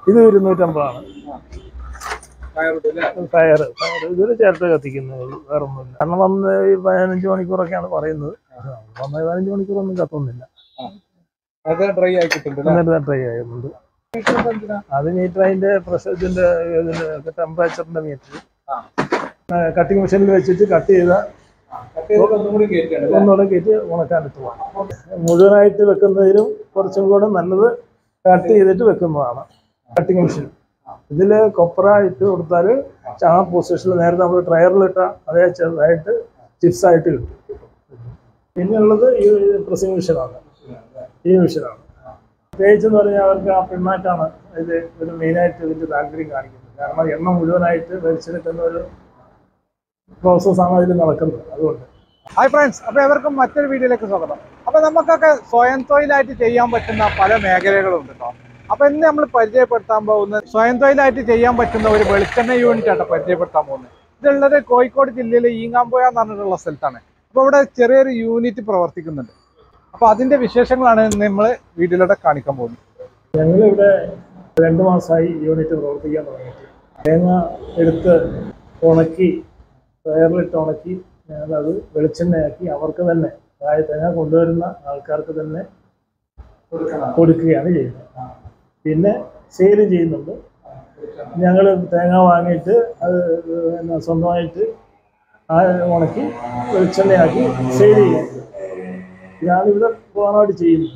ഇത് ഇരുന്നൂറ്റമ്പതാണ് ഫയറുണ്ടല്ലേ fire fire ഇതൊരു ചിരട്ട കത്തിക്കുന്നത് വേറെ ഒന്നുമില്ല കാരണം വന്ന് ഈ പതിനഞ്ച് മണിക്കൂറൊക്കെയാണ് പറയുന്നത് വന്ന പതിനഞ്ച് മണിക്കൂറൊന്നും കത്തൊന്നുമില്ല അത് ഡ്രൈ ആയി കിട്ടുന്നുണ്ട് എന്നിട്ട് ട്രൈ ആകുന്നുണ്ട് അത് മീറ്റർ അതിന്റെ പ്രഷർ ഇതിന്റെ ഇതിന്റെ ടെമ്പറേച്ചറിന്റെ മീറ്റർ കട്ടിങ് മെഷീനിൽ വെച്ചിട്ട് കട്ട് ചെയ്ത ഒന്നും കൂടി കയറ്റിയാണ് ഒന്നുകൂടെ കയറ്റി ഉണക്കാൻ പറ്റും മുഴുവനായിട്ട് വെക്കുന്നതിലും കുറച്ചും കൂടെ നല്ലത് കട്ട് ചെയ്തിട്ട് വെക്കുന്നതാണ് കട്ടിങ് മെഷീൻ ഇതിൽ കൊപ്ര ഇട്ട് കൊടുത്താൽ ആ പൊസിഷനിൽ നേരത്തെ നമ്മൾ ട്രയറിലിട്ട അതേ ചെറുതായിട്ട് ചിപ്സ് ആയിട്ട് കിട്ടും പിന്നെയുള്ളത് ഈ പ്രസിംഗ് മെഷീനാണ് ഈ മെഷീനാണ് പ്രത്യേകിച്ച് എന്ന് പറഞ്ഞാൽ അവർക്ക് ആ പിണ്ണാക്കാണ് ഇത് ഒരു മെയിനായിട്ട് ഇതിൻ്റെ താല്പര്യം കാണിക്കുന്നത് കാരണം എണ്ണ മുഴുവനായിട്ട് വലിച്ചെടുക്കുന്ന ഒരു പ്രോസസ്സാണ് അതിൽ നടക്കുന്നത് അതുകൊണ്ട് ഹായ് ഫ്രണ്ട്സ് അപ്പൊ എവർക്കും മറ്റൊരു വീഡിയോയിലേക്ക് സ്വാഗതം അപ്പൊ നമുക്കൊക്കെ സ്വയം തൊഴിലായിട്ട് ചെയ്യാൻ പറ്റുന്ന പല മേഖലകളുണ്ട് കേട്ടോ അപ്പൊ ഇന്ന് നമ്മൾ പരിചയപ്പെടുത്താൻ പോകുന്നത് സ്വയം തൊഴിലായിട്ട് ചെയ്യാൻ പറ്റുന്ന ഒരു വെളിച്ചെണ്ണ യൂണിറ്റ് ആട്ടോ പരിചയപ്പെടുത്താൻ പോകുന്നത് ഇതുള്ളത് കോഴിക്കോട് ജില്ലയിലെ ഈങ്ങാമ്പുഴ എന്ന് പറഞ്ഞിട്ടുള്ള സ്ഥലത്താണ് അപ്പൊ ഇവിടെ ചെറിയൊരു യൂണിറ്റ് പ്രവർത്തിക്കുന്നുണ്ട് അപ്പൊ അതിന്റെ വിശേഷങ്ങളാണ് ഇന്ന് നമ്മൾ വീഡിയോയിലൂടെ കാണിക്കാൻ പോകുന്നത് ഞങ്ങളിവിടെ രണ്ട് മാസമായി യൂണിറ്റ് പ്രവർത്തിക്കാൻ തുടങ്ങിയിട്ട് തേങ്ങ എടുത്ത് ഉണക്കി വയറിലിട്ട് ഉണക്കി ഞങ്ങളത് വെളിച്ചെണ്ണയാക്കി അവർക്ക് തന്നെ അതായത് തേങ്ങ കൊണ്ടുവരുന്ന ആൾക്കാർക്ക് തന്നെ കൊടുക്കുകയാണ് ചെയ്യുന്നത് പിന്നെ സെയിലും ചെയ്യുന്നുണ്ട് ഞങ്ങൾ തേങ്ങ വാങ്ങിയിട്ട് അത് പിന്നെ സ്വന്തമായിട്ട് ആ ഉണക്കി വെളിച്ചെണ്ണയാക്കി സെയിൽ ചെയ്യുന്നുണ്ട് ഇതാണ് ഇവിടെ പ്രധാനമായിട്ട് ചെയ്യുന്നത്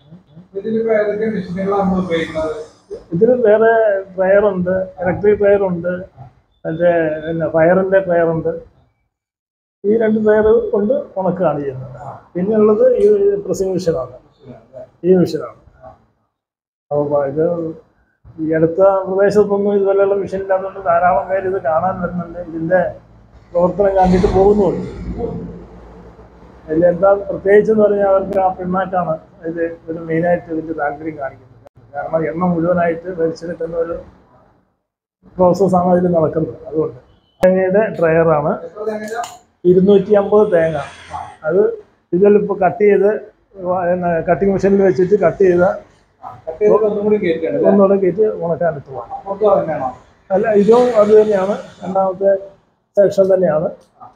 ഇതിൽ വേറെ ഡ്രയറുണ്ട് ഇലക്ട്രിക് ഡ്രയറുണ്ട് മറ്റേ പിന്നെ ഫയറിൻ്റെ ഡ്രയറുണ്ട് ഈ രണ്ട് ഡ്രയർ കൊണ്ട് ഉണക്കുകയാണ് ചെയ്യുന്നത് പിന്നെ ഉള്ളത് ഈ പ്രസിംഗ് മെഷീനാണ് ഈ മെഷീനാണ് അപ്പോൾ ഇത് ഈ അടുത്ത പ്രദേശത്തൊന്നും ഇതുപോലെയുള്ള മെഷീൻ ഇല്ലാത്തതുകൊണ്ട് ധാരാളം പേര് ഇത് കാണാൻ വരുന്നുണ്ട് ഇതിൻ്റെ പ്രവർത്തനം കണ്ടിട്ട് പോകുന്നുണ്ട് അതിലെന്താ പ്രത്യേകിച്ച് എന്ന് പറഞ്ഞാൽ അവർക്ക് ആ പിണ്ണാക്കാണ് ഇത് ഒരു മെയിനായിട്ട് ഇതിൻ്റെ താല്പര്യം കാണിക്കുന്നത് കാരണം എണ്ണ മുഴുവനായിട്ട് വലിച്ചെടുക്കുന്ന ഒരു പ്രോസസ്സാണ് അതിൽ നടക്കുന്നത് അതുകൊണ്ട് തേങ്ങയുടെ ഡ്രയറാണ് ഇരുന്നൂറ്റി അമ്പത് തേങ്ങ അത് ഇതിലിപ്പോൾ കട്ട് ചെയ്ത് കട്ടിങ് മെഷീനിൽ വെച്ചിട്ട് കട്ട് ചെയ്ത ഒന്നും കൂടി കയറ്റിയാണ് ഒന്നുകൂടെ കയറ്റി ഉണക്കാൻ പറ്റുവാണ് അല്ല ഇതും അത് തന്നെയാണ് രണ്ടാമത്തെ സെക്ഷൻ തന്നെയാണ്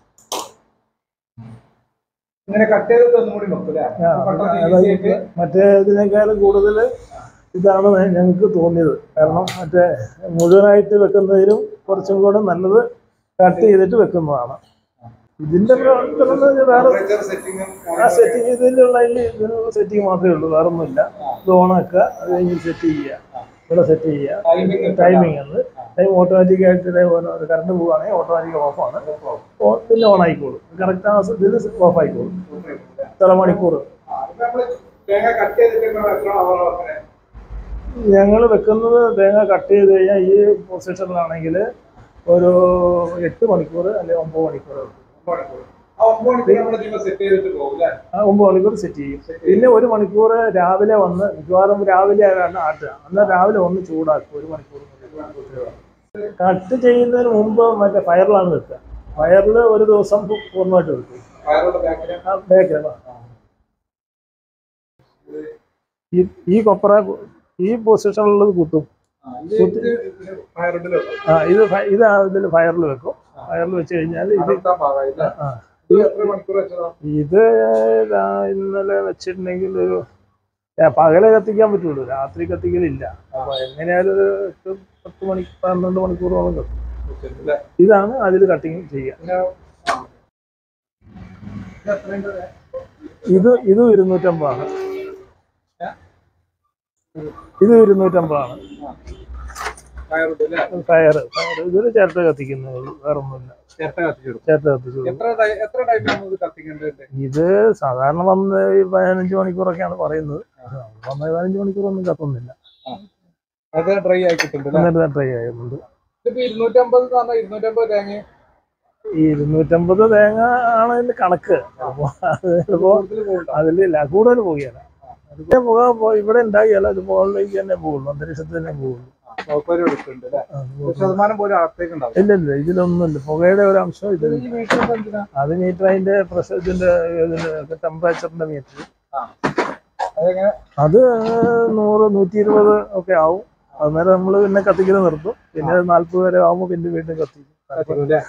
ഇങ്ങനെ കട്ട് ചെയ്തിട്ട് ഒന്നും കൂടി വെക്കൂലേ ആ, അതായത് മറ്റേ ഇതിനേക്കാളും കൂടുതൽ ഇതാണ് ഞങ്ങൾക്ക് തോന്നിയത് കാരണം മറ്റേ മുഴുവനായിട്ട് വെക്കുന്നതിലും കുറച്ചും കൂടെ നല്ലത് കട്ട് ചെയ്തിട്ട് വെക്കുന്നതാണ് ഇതിന്റെ പ്രവർത്തനം എന്ന് പറഞ്ഞാൽ വേറെ ആ സെറ്റിംഗ് ഇതിലുള്ള ഇതിനുള്ള സെറ്റിംഗ് മാത്രമേ ഉള്ളൂ വേറെ ഒന്നുമില്ല ഇത് ഓണാക്കുക അത് കഴിഞ്ഞ് സെറ്റ് ചെയ്യുക ഇവിടെ സെറ്റ് ചെയ്യുക ടൈമിംഗ് ആണ് ടൈം ഓട്ടോമാറ്റിക് ആയിട്ട് കറണ്ട് പോവുകയാണെങ്കിൽ ഓട്ടോമാറ്റിക് ഓഫാണ് പിന്നെ ഓൺ ആയിക്കോളും കറക്റ്റ് ആ ഇതിൽ ഓഫ് ആയിക്കോളും ഇത്ര മണിക്കൂർ തേങ്ങ കട്ട് ചെയ്തിട്ട് എത്ര അവർ വെക്കണേ ഞങ്ങൾ വെക്കുന്നത് തേങ്ങ കട്ട് ചെയ്ത് കഴിഞ്ഞാൽ ഈ പൊസിഷനിലാണെങ്കിൽ ഒരു എട്ട് മണിക്കൂർ അല്ലെങ്കിൽ ഒമ്പത് മണിക്കൂർ വെക്കും. ആ ഒമ്പത് മണിക്കൂർ നമ്മൾ ഇതിന്മേൽ സെറ്റ് ചെയ്തിട്ട് പോകും അല്ലേ ആ ഒമ്പത് മണിക്കൂർ സെറ്റ് ചെയ്യും പിന്നെ ഒരു മണിക്കൂർ രാവിലെ വന്ന് മിക്കവാറും രാവിലെ ആണ് ആട്ടുക എന്നാൽ രാവിലെ ഒന്ന് ചൂടാക്കും ഒരു മണിക്കൂർ കട്ട് ചെയ്യുന്നതിന് മുമ്പ് മറ്റേ ഫയറിലാണ് വെക്കുക ഫയറിൽ ഒരു ദിവസം പൂ- പൂർണ്ണമായിട്ട് വെക്കും വയറുള്ള ബാക്കിൽ ആ ബേക്കറി ഈ ഈ കൊപ്ര ഈ പൊസിഷനിലുള്ളത് കുത്തും വയറുണ്ടല്ലോ ആ ഇത് ഫ- ഇത് ഇതിൽ ഫയറിൽ വെക്കും ഫയറിൽ വെച്ച് കഴിഞ്ഞാൽ ഇത് അടുത്ത ഭാഗമായില്ലേ ആ ഇത് എത്ര മണിക്കൂർ വെച്ചതാ ഇത് ദാ ഇന്നലെ വെച്ചിട്ടുണ്ടെങ്കിൽ ഒരു ആ, പകലെ കത്തിക്കാൻ പറ്റുള്ളൂ രാത്രി കത്തിക്കലില്ല അപ്പൊ എങ്ങനെയായാലും ഒരു എട്ട് പത്ത് മണി പന്ത്രണ്ട് മണിക്കൂറോളം കത്തും വെച്ചിട്ടുണ്ടല്ലേ? ഇതാണ് അതിൽ കട്ടിങ് ചെയ്യുക പിന്നെ ഇത് എത്രയുണ്ട്? ഇത് ഇത് ഇരുന്നൂറ്റമ്പതാണ് ഇത് ഇരുന്നൂറ്റമ്പതാണ് വയറുണ്ടല്ലേ? ഫയർ ഫയർ ഇതൊരു ചിരട്ട കത്തിക്കുന്നത് വേറെ ഒന്നുമില്ല ചിരട്ട കത്തിച്ചിടും. ചിരട്ട കത്തിച്ചു എത്ര ടൈ- എത്ര ടൈമാണ് ഇത് കത്തിക്കേണ്ടത് ഇത് സാധാരണ വന്ന് ഈ പതിനഞ്ച് മണിക്കൂറൊക്കെയാണ് പറയുന്നത് വന്ന പതിനഞ്ച് മണിക്കൂറൊന്നും കത്തുന്നില്ല അത് ഡ്രൈ ആയി കിട്ടുന്നുണ്ട് എന്നിട്ട് ട്രൈ ആകുന്നുണ്ട് ഇതിപ്പോ ഇരുന്നൂറ്റമ്പത് എന്ന് പറഞ്ഞാൽ ഇരുന്നൂറ്റമ്പത് തേങ്ങ ഈ ഇരുന്നൂറ്റമ്പത് തേങ്ങ ആണ് ഇതിന്റെ കണക്ക് അപ്പൊ അത് ചിലപ്പോ കൂടുതൽ പോകുന്നുണ്ടോ? അതിലില്ല കൂടുതൽ പോകുകയല്ല അതിന്റെ പുക പോ- ഇവിടെ ഉണ്ടാകിയല്ല അത് മുകളിലേക്ക് തന്നെ പോകുള്ളൂ അന്തരീക്ഷത്തിൽ തന്നെ പോകുള്ളൂ സൗകര്യം എടുക്കുന്നുണ്ട് അല്ലേ ആ, ഒരു ശതമാനം പോലും അകത്തേക്ക് ഉണ്ടാവും ഇല്ല ഇല്ല ഇതിലൊന്നുമില്ല പുകയുടെ ഒരു അംശം ഇതിൽ ഈ മീറ്റർ എന്തിനാ അത് മീറ്റർ അതിന്റെ പ്രഷർ ഇതിന്റെ ഇതിന്റെ ടെമ്പറേച്ചറിന്റെ മീറ്റർ ആ അതെങ്ങനെ അത് നൂറ് നൂറ്റി ഇരുപത് ഒക്കെ ആവും അന്നേരം നമ്മൾ പിന്നെ കത്തിക്കൽ നിർത്തും പിന്നെ നാല്പത് വരെ ആകുമ്പോൾ പിന്നെ വീണ്ടും കത്തിക്കും കത്തിക്കും അല്ലേ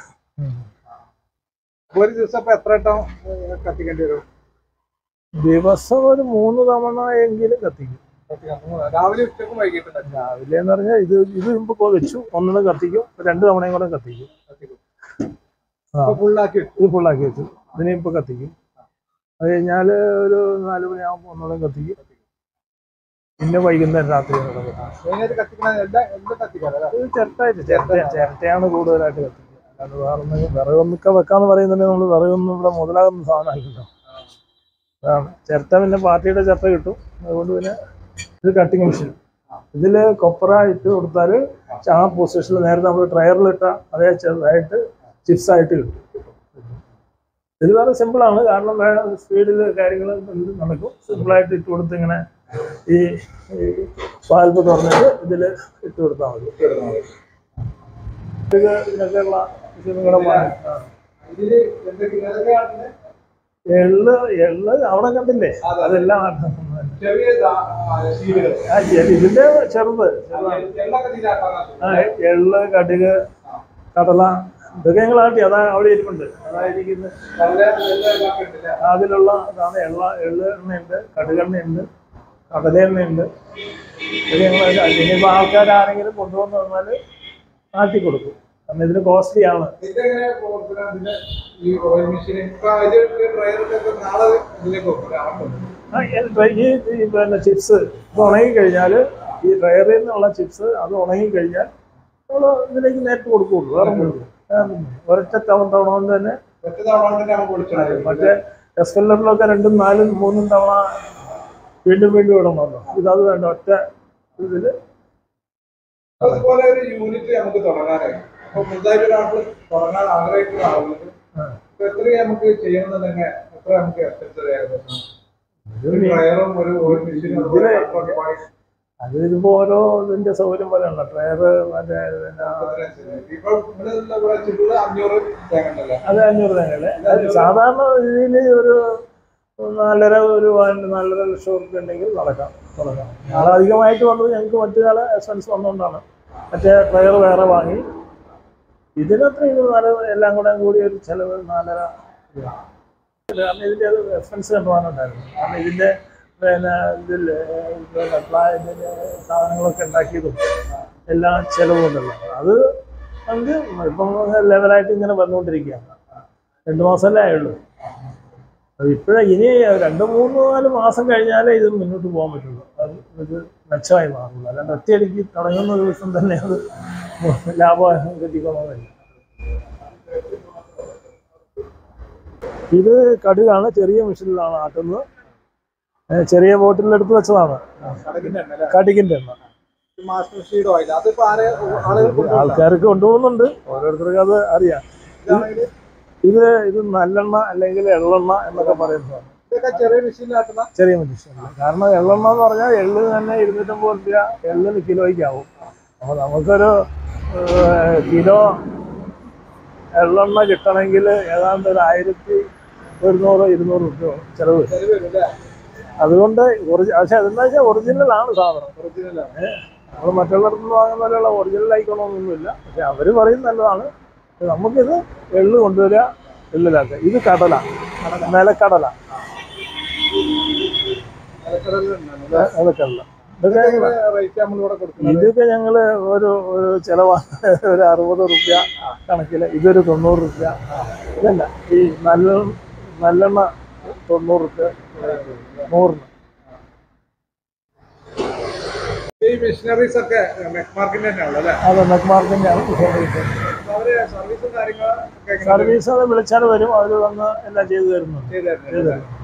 ഒരു ദിവസം അപ്പൊ എത്ര വട്ടം ഏഹ്, കത്തിക്കേണ്ടി വരും ദിവസം ഒരു മൂന്ന് തവണ എങ്കിലും കത്തിക്കും രാവിലെ ഉച്ചക്കും വൈകിട്ടും രാവിലെ എന്ന് പറഞ്ഞാൽ ഇത് ഇത് ഇപ്പൊ വെച്ചു ഒന്നിനും കത്തിക്കും രണ്ട് തവണയും കൂടെ കത്തിക്കും ആ ഫുള്ളാക്കി വെച്ചു ഇത് ഫുള്ളാക്കി വെച്ചു ഇതിനെ ഇപ്പൊ കത്തിക്കും അത് കഴിഞ്ഞാൽ ഒരു നാല് മണിയാകുമ്പോൾ ഒന്നുകൂടെ കത്തിക്കും പിന്നെ വൈകുന്നേരം രാത്രി ഒന്നുകൂടെ കത്തിക്കും മെയിനായിട്ട് കത്തിക്കണ എല്ലാ എന്ത് കത്തിക്കാറ് ഇത് ചിരട്ടായിട്ട് ചിരട്ട ചിരട്ടയാണ് കൂടുതലായിട്ട് കത്തിക്കുക അല്ലാണ്ട് വേറെ ഒന്നും വിറകൊന്നൊക്കെ വെക്കാന്ന് പറയുന്നുണ്ടെങ്കിൽ നമ്മൾ വിറകൊന്നും ഇവിടെ മുതലാകുന്ന സാധനമായില്ലല്ലോ അതാണ് ചിരട്ട പിന്നെ പാർട്ടിയുടെ ചിരട്ട കിട്ടും അതുകൊണ്ട് പിന്നെ ഇത് കട്ടിങ് മെഷീൻ ഇതിൽ കൊപ്പറ ഇട്ട് കൊടുത്താൽ ആ പൊസിഷനിൽ നേരത്തെ നമ്മൾ ട്രയറിലിട്ട അതേ ചെറുതായിട്ട് ചിപ്സ് ആയിട്ട് കിട്ടും ഇത് വേറെ സിമ്പിളാണ് കാരണം സ്പീഡിൽ കാര്യങ്ങൾ നടക്കും സിമ്പിളായിട്ട് ഇട്ട് കൊടുത്ത് ഇങ്ങനെ ഈ ഈ വാൽവ് തുറന്നിട്ട് ഇതിൽ ഇട്ട് കൊടുത്താൽ മതി ഇത് ഇതിനൊക്കെയുള്ള മെഷീനുകളെ വാങ്ങി. ആ. ഇതില് എന്തൊക്കെ- ഏതൊക്കെയാണ് എള്ള് എള്ള് അവിടെ കണ്ടില്ലേ അതെല്ലാം ആട്ടുന്നത്. ചെറിയ ദാ- ആ, ശീലുകൾ. ആ ചെടി ഇതിന്റെ ചെറുത് ചെറുതാണ്. എള്ളൊക്കെ ഇതിലാക്കാനാണ് ആ എള്ള് കടുക് കടല ഇതൊക്കെ ഞങ്ങൾ ആട്ടി അതാ അവിടെ ഇരിപ്പുണ്ട് അതായിരിക്കുന്നത് നല്ല നല്ല ഇതാക്കിയിട്ടില്ലേ? അതിലുള്ള അതാണ് എള്ള എള്ള് എണ്ണയുണ്ട് കടുകെണ്ണയുണ്ട് കടലെണ്ണയുണ്ട് ഇത് ഞങ്ങൾ ഇനിയിപ്പോൾ ആൾക്കാർ ആരെങ്കിലും കൊണ്ടുവന്ന് വന്നാൽ ആട്ടി കൊടുക്കും കാരണം ഇതിന് കോസ്റ്റ്ലി ആണ് ഇതെങ്ങനെ പിന്നെ ഇതിന്റെ ഈ ഓയിൽ മെഷീൻ ഇപ്പൊ ഇത് ഡ്രൈവറിന്റെ നാളെ ഇതിലേക്ക് വെക്കും ആട്ടോ. ആ, ഈ ഡ്രൈ- ഈ ഈ പിന്നെ ചിപ്സ് ഇത് ഉണങ്ങി കഴിഞ്ഞാൽ ഈ ഡ്രയറിൽ നിന്നുള്ള ചിപ്സ് അത് ഉണങ്ങി കഴിഞ്ഞാൽ നമ്മൾ ഇതിലേക്ക് നേരിട്ട് കൊടുക്കുള്ളൂ വേറെ കൊടുക്കും ഒരൊറ്റ തവണ തവണ കൊണ്ട് തന്നെ ഒറ്റ തവണ കൊണ്ട് തന്നെ നമുക്ക് വിളിച്ചോളാം. മറ്റേ എസ് എൽ എഫിലൊക്കെ രണ്ടും നാലും മൂന്നും തവണ വീണ്ടും വീണ്ടും ഇടണമല്ലോ ഇതത് വേണ്ട ഒറ്റ ഇതിൽ അതുപോലെ ഒരു യൂണിറ്റ് നമുക്ക് തുടങ്ങാനായി അപ്പൊ പുതുതായിട്ട് ഒരാൾക്ക് തുടങ്ങാൻ ആഗ്രഹിക്കുന്ന ആളുകൾക്ക് ഇപ്പൊ എത്ര നമുക്ക് ചെയ്യണമെന്നുണ്ടെങ്കിൽ എത്ര നമുക്ക് എക്സ്പെൻസ് ഏകദേശം ഒരു ഡ്രയറും ഒരു ഓയിൽ മെഷീനും ഇതില് അത് ഇതിപ്പോൾ ഓരോ ഇതിന്റെ സൗകര്യം പോലെ ഉണ്ടോ ഡ്രയർ മറ്റേ പിന്നെ ഇപ്പൊ ഇവിടെ ഉള്ള ഇവിടെ ചുരുള് അഞ്ഞൂറ് തേങ്ങണ്ടല്ലേ അത് അഞ്ഞൂറ് തന്നെയല്ലേ അത് സാധാരണ രീതിയിൽ ഒരു നാലര ഒരു വാ- നാലര ലക്ഷം റുപ്യ ഉണ്ടെങ്കിൽ നടക്കാം തുടങ്ങാം നാളെ അധികമായിട്ട് വന്നത് ഞങ്ങൾക്ക് മറ്റു ചില എക്സ്പെൻസ് വന്നുകൊണ്ടാണ് മറ്റേ ഡ്രയർ വേറെ വാങ്ങി ഇതിനത്ര ഇത് നാല് എല്ലാം കൂടെ കൂടി ഒരു ചിലവ് നാലര രൂപയാണ്. കാരണം ഇതിൻ്റെ അത് എക്സ്പെൻസ് കണ്ടുപോകാനുണ്ടായിരുന്നു കാരണം ഇതിൻ്റെ പിന്നെ ഇതിൽ പിന്നെ പ്ലാ- ഇതിന്റെ സാധനങ്ങളൊക്കെ ഉണ്ടാക്കിയതും എല്ലാം ചിലവുണ്ടല്ലോ അത് നമുക്ക് ഇപ്പം ലെവലായിട്ട് ഇങ്ങനെ വന്നുകൊണ്ടിരിക്കുകയാണ് രണ്ട് മാസമല്ലേ ആയുള്ളൂ അത് ഇപ്പോഴേ ഇനി രണ്ട് മൂന്ന് നാല് മാസം കഴിഞ്ഞാലേ ഇത് മുന്നോട്ട് പോകാൻ പറ്റുള്ളൂ അത് ഇത് മെച്ചമായി മാറുള്ളൂ അല്ലാണ്ട് ഒറ്റയടിക്ക് തുടങ്ങുന്ന ദിവസം തന്നെ അത് ലാഭം കിട്ടിക്കൊള്ളുന്നില്ല ഇത് കടുകാണ് ചെറിയ മെഷീനിലാണ് ആട്ടുന്നത് ഏ, ചെറിയ ബോട്ടിലെടുത്ത് വെച്ചതാണ് കടകിന്റെ എണ്ണ അല്ലേ കടുകിൻ്റെ എണ്ണ മാസ്റ്റർ ഷീഡ് ഓയിൽ അതിപ്പോ ആരെ ആളുകൾ കൊണ്ടുവരുന്നതാ? ആൾക്കാർക്ക് കൊണ്ടുപോകുന്നുണ്ട് ഓരോരുത്തർക്കും അത് അറിയാം ഇതാണെങ്കിൽ ഇത് ഇത് നല്ലെണ്ണ അല്ലെങ്കിൽ എള്ളെണ്ണ എന്നൊക്കെ പറയുന്നതാണ് ഇതൊക്കെ ചെറിയ മെഷീനിലാട്ടുന്ന ചെറിയ മെഡിസിൻ കാരണം എള്ളെണ്ണ എന്ന് പറഞ്ഞാൽ എള്ള് തന്നെ ഇരുന്നൂറ്റമ്പത് രൂപ എള്ളിന് കിലോയ്ക്കാവും അപ്പോൾ നമുക്കൊരു ഏഹ്, കിലോ എള്ളെണ്ണ കിട്ടണമെങ്കിൽ ഏതാണ്ട് ഒരു ആയിരത്തി ഒരുന്നൂറ് ഇരുന്നൂറ് രൂപ ചിലവ് ചെലവ് വരും അല്ലേ അതുകൊണ്ട് ഒറിജി പക്ഷെ അതെന്താ വെച്ചാൽ ഒറിജിനലാണ് സാധനം ഒറിജിനലാണ് നമ്മൾ മറ്റുള്ളിടത്ത് നിന്ന് വാങ്ങുന്ന പോലെയുള്ള ഒറിജിനൽ ആയിക്കണമെന്നൊന്നുമില്ല പക്ഷെ അവർ പറയും നല്ലതാണ് പക്ഷെ നമുക്കിത് എള്ള് കൊണ്ടുവരിക എള്ളിലാക്കുക ഇത് കടല നിലക്കടല നിലക്കടലുണ്ടല്ലോ നിലക്കടല ഇതൊക്കെ റേറ്റ് നമ്മളിവിടെ കൊടുക്കുന്നത് ഇതൊക്കെ ഞങ്ങൾ ഒരു ഒരു ചിലവാണ് ഒരു അറുപത് റുപ്യ കണക്കിൽ ഇതൊരു തൊണ്ണൂറ് റുപ്യ ഇതല്ല ഈ നല്ല നല്ലെണ്ണ തൊണ്ണൂറ് റുപ്യ നൂറിന് ഈ മെഷീനറീസ് ഒക്കെ മെക്മാർക്കിന്റെ തന്നെയാണല്ലോ അല്ലേ അത് നെക്മാർക്കിൻ്റെ ആണ് അപ്പൊ അവര് സർവീസും കാര്യങ്ങളൊക്കെ എങ്ങനെ സർവീസ് അത് വിളിച്ചാൽ വരും അവർ വന്ന് എല്ലാം ചെയ്തു തരുന്നുണ്ട് ചെയ്ത് തരുന്നത്?